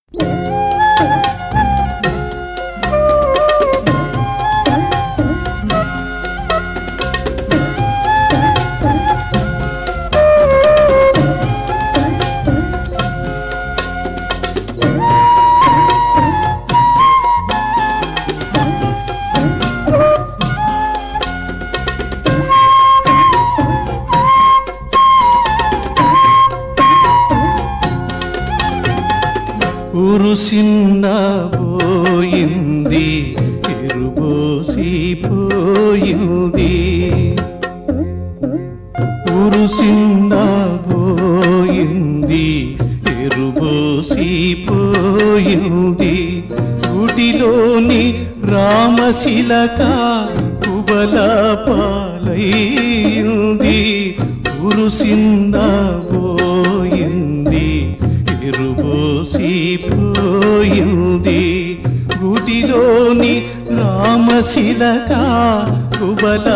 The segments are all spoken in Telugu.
ఉరుసిన్న పోయింది ఎరుబోసి పోయింది ఉరుసిన్న పోయింది ఎరుబోసి పోయింది గుడిలోని రామశిలక కుబల పాలైంది ఉరుసిన్న పోయింది ఎరుబోసి పోయింది గుడిలోని రామశిలక కుబల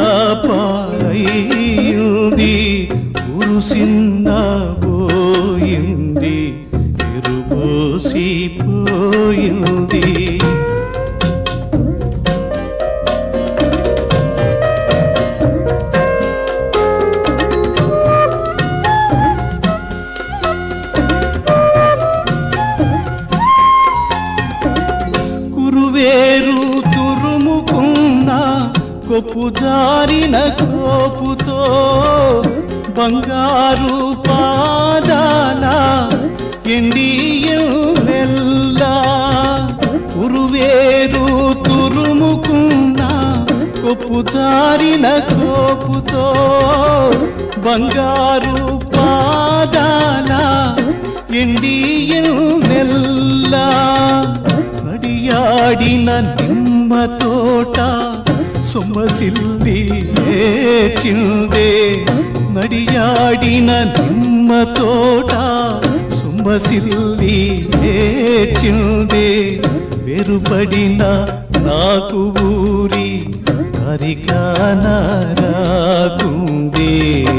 పాలైంది ఉరుసిన్న పోయింది ఎరుబోసి పోయింది కురువేరు తురుముకున్న కొప్పు జారిన కోపుతో బంగారు పాదాల ఎండియెల్లా కురువేరు తురుముకున్న కొప్పు జారిన కోపుతో బంగారు పాదాల ఎండియెల్లా నడియాడిన నిమ్మ తోట సొమ్మసిల్లి చిందే నడియాడిన నిమ్మ తోట సొమ్మసిల్లి చిందే వెరుపడిన నాకు ఊరి తరికానరాకుందే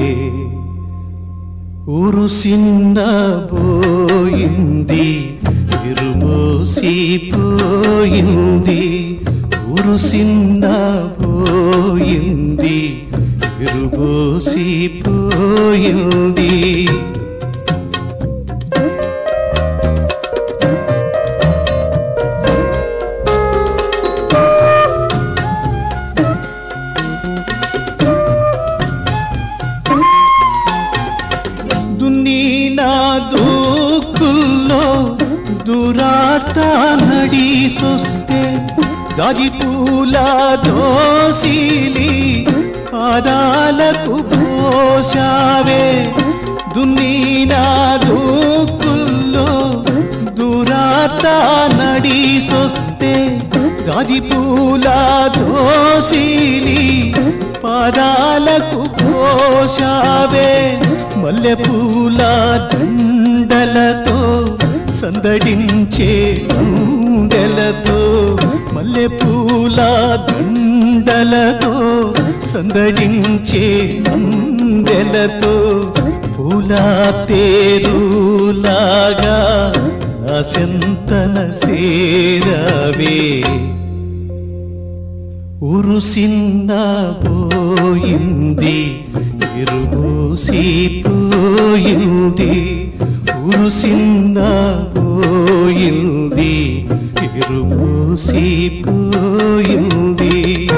ఉరుసిన్న పోయింది ఇరుమోసి పోయింది ఉరుసిన్న పోయింది ఇరుమోసి పోయింది దున్నీనా దూకుల్లో దురార్త నడీసొస్తే జాజి పూల దోసిలి పాదాలకు పోషావే దున్నీనా దూకుల్లో దురార్త నడీసొస్తే జాజి పూల దోసిలి పాదాలకు పోషావే మల్లె పూల దండలతో సందడించే గుండెలతో మల్లె పూల దండలతో సందడించే గుండెలతో పూల తేరులాగా నా సెంతన సేరవే ఉరుసిన్న పోయింది ఇరుమూసి పోయింది ఉరుసిన్న పోయింది ఇరుమూసి పోయింది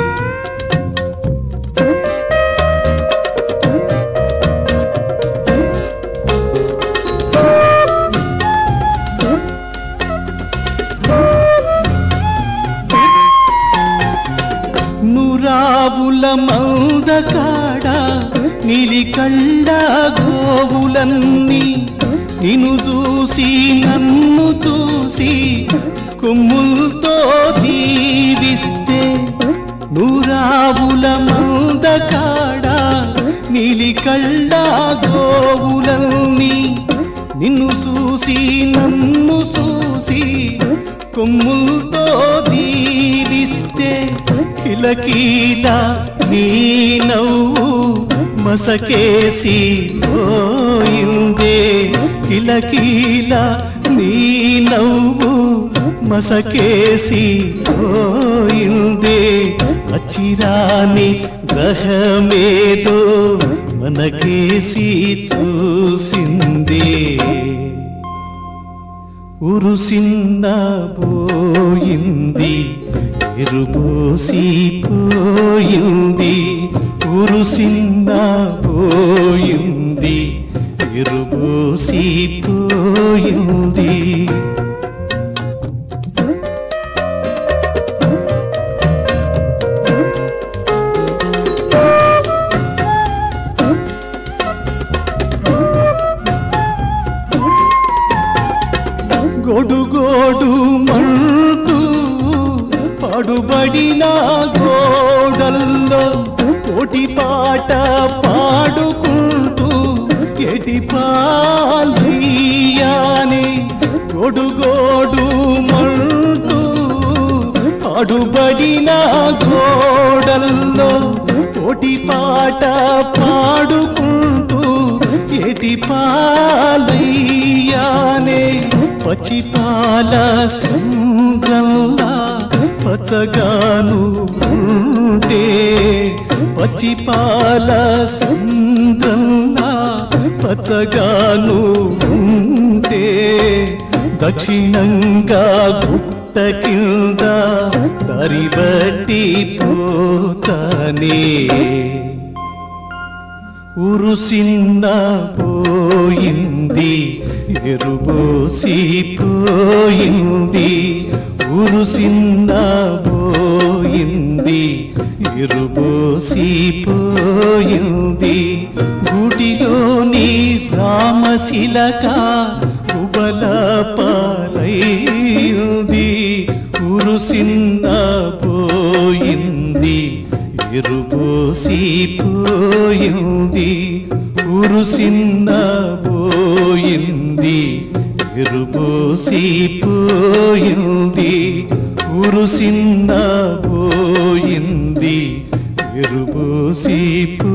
నురావుల మందకాడ నీలి కళ్ళ గోవులన్నీ నిన్ను చూసి నన్ను చూసి కొమ్ములతో దీవిస్తే నూరావుల మందకాడ నీలి కళ్ళ గోవులన్నీ నిన్ను చూసి నన్ను చూసి కొమ్ములతో దీవిస్తే కిలకీల నీ నవ్వు మసకేసి పోయిందే కిలకీల నీ నవ్వు మసకేసి పోయిందే అచిరాని గ్రహమేదో మనకేసి చూసిందే ఉరుసిన్న పోయింది ఎరుబోసి పోయింది ఉరుసిన్న పోయింది ఎరుబోసి పోయింది గొడుగోడు మంటూ పడుబడిన గోడల్లో కోటి పాట పాడుకుంటూ ఎటి పాలయ్యాని గొడుగోడు మంటూ పడుబడిన గోడల్లో కోటి పాట పాడుకుంటూ ఎటి పాలయ్యానే పచ్చిపాల సంద్రంలా పచ్చగాను ఉంటే పచ్చిపాల సంద్రంలా పచ్చగాను ఉంటే దక్షిణంగా గుట్ట కింద దరిబట్టి పోతానే ఉరుసిన్న పోయింది ఎరుబోసి పోయింది ఉరుసిన్న పోయింది ఎరుబోసి పోయింది గుడిలోని రామశిలక ఉబల పాలైంది ఉరుసిన్న పోయింది ఎరుబోసి పోయింది ఉరుసిన్న పోయింది ఎరుబోసి పోయింది ఉరుసిన్న పోయింది ఎరుబోసి పో